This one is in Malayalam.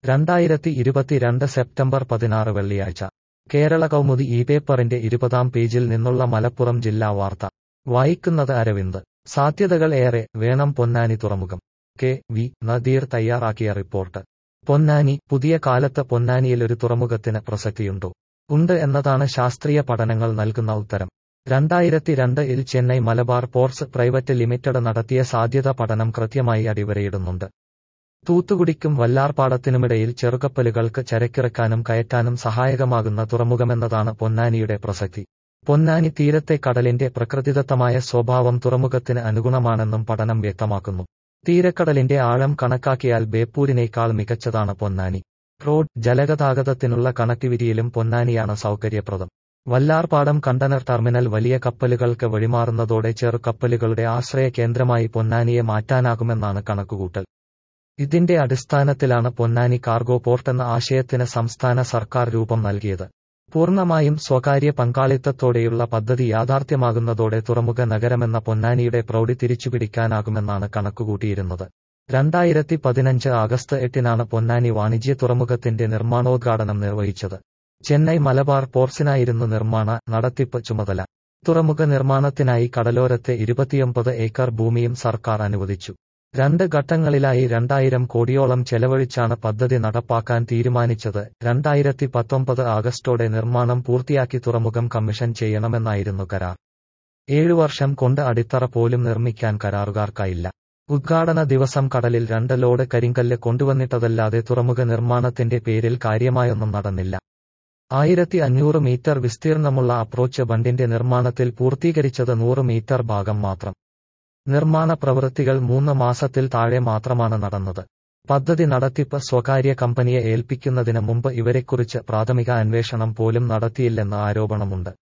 രണ്ടായിരത്തി ഇരുപത്തിരണ്ട് സെപ്റ്റംബർ പതിനാറ് വെള്ളിയാഴ്ച കേരള കൗമുദി ഈ പേപ്പറിന്റെ ഇരുപതാം പേജിൽ നിന്നുള്ള മലപ്പുറം ജില്ലാ വാർത്ത വായിക്കുന്നത് അരവിന്ദ് സാധ്യതകൾ ഏറെ വേണം പൊന്നാനി തുറമുഖം കെ വി നദീർ തയ്യാറാക്കിയ റിപ്പോർട്ട് പൊന്നാനി പുതിയ കാലത്ത് പൊന്നാനിയിൽ ഒരു തുറമുഖത്തിന് പ്രസക്തിയുണ്ടോ ഉണ്ട് എന്നതാണ് ശാസ്ത്രീയ പഠനങ്ങൾ നൽകുന്ന ഉത്തരം രണ്ടായിരത്തി രണ്ട് ഇൽ Chennai Malabar Ports Private Limited നടത്തിയ സാധ്യത പഠനം കൃത്യമായി അടിവരയിടുന്നുണ്ട് തൂത്തുകുടിക്കും വല്ലാർപാടത്തിനുമിടയിൽ ചെറുകപ്പലുകൾക്ക് ചരക്കിറക്കാനും കയറ്റാനും സഹായകമാകുന്ന തുറമുഖമെന്നതാണ് പൊന്നാനിയുടെ പ്രസക്തി പൊന്നാനി തീരത്തെ കടലിന്റെ പ്രകൃതിദത്തമായ സ്വഭാവം തുറമുഖത്തിന് അനുഗുണമാണെന്നും പഠനം വ്യക്തമാക്കുന്നു തീരക്കടലിന്റെ ആഴം കണക്കാക്കിയാൽ ബേപ്പൂരിനേക്കാൾ മികച്ചതാണ് പൊന്നാനി റോഡ് ജലഗതാഗതത്തിനുള്ള കണക്ടിവിറ്റിയിലും പൊന്നാനിയാണ് സൗകര്യപ്രദം വല്ലാർപാടം കണ്ടനർ ടെർമിനൽ വലിയ കപ്പലുകൾക്ക് വഴിമാറുന്നതോടെ ചെറുകപ്പലുകളുടെ ആശ്രയ കേന്ദ്രമായി പൊന്നാനിയെ മാറ്റാനാകുമെന്നാണ് കണക്കുകൂട്ടൽ ഇതിന്റെ അടിസ്ഥാനത്തിലാണ് പൊന്നാനി കാർഗോ പോർട്ട് എന്ന ആശയത്തിന് സംസ്ഥാന സർക്കാർ രൂപം നൽകിയത് പൂർണ്ണമായും സ്വകാര്യ പങ്കാളിത്തത്തോടെയുള്ള പദ്ധതി യാഥാർത്ഥ്യമാകുന്നതോടെ തുറമുഖ നഗരമെന്ന പൊന്നാനിയുടെ പ്രൗഢി തിരിച്ചുപിടിക്കാനാകുമെന്നാണ് കണക്കുകൂട്ടിയിരുന്നത് രണ്ടായിരത്തി പതിനഞ്ച് ആഗസ്റ്റ് എട്ടിനാണ് പൊന്നാനി വാണിജ്യ തുറമുഖത്തിന്റെ നിർമ്മാണോദ്ഘാടനം നിർവഹിച്ചത് ചെന്നൈ മലബാർ പോർട്സിനായിരുന്നു നിർമ്മാണ നടത്തിപ്പ് ചുമതല തുറമുഖ നിർമ്മാണത്തിനായി കടലോരത്തെ ഇരുപത്തിയൊമ്പത് ഏക്കർ ഭൂമിയും സർക്കാർ അനുവദിച്ചു രണ്ട് ഘട്ടങ്ങളിലായി രണ്ടായിരം കോടിയോളം ചെലവഴിച്ചാണ് പദ്ധതി നടപ്പാക്കാൻ തീരുമാനിച്ചത് രണ്ടായിരത്തി പത്തൊമ്പത് ആഗസ്റ്റോടെ നിർമ്മാണം പൂർത്തിയാക്കി തുറമുഖം കമ്മീഷൻ ചെയ്യണമെന്നായിരുന്നു കരാർ ഏഴു വർഷം കൊണ്ട് അടിത്തറ പോലും നിർമ്മിക്കാൻ കരാറുകാർക്കായില്ല ഉദ്ഘാടന ദിവസം കടലിൽ രണ്ട് ലോഡ് കരിങ്കല്ല് കൊണ്ടുവന്നിട്ടതല്ലാതെ തുറമുഖ നിർമ്മാണത്തിന്റെ പേരിൽ കാര്യമായൊന്നും നടന്നില്ല ആയിരത്തി അഞ്ഞൂറ് മീറ്റർ വിസ്തീർണമുള്ള അപ്രോച്ച് ബണ്ടിന്റെ നിർമ്മാണത്തിൽ പൂർത്തീകരിച്ചത് നൂറ് മീറ്റർ ഭാഗം മാത്രം നിർമ്മാണ പ്രവൃത്തികൾ മൂന്ന് മാസത്തിൽ താഴെ മാത്രമാണ് നടന്നത് പദ്ധതി നടത്തിപ്പ് സ്വകാര്യ കമ്പനിയെ ഏൽപ്പിക്കുന്നതിന് മുമ്പ് ഇവരെക്കുറിച്ച് പ്രാഥമിക അന്വേഷണം പോലും നടത്തിയില്ലെന്ന് ആരോപണമുണ്ട്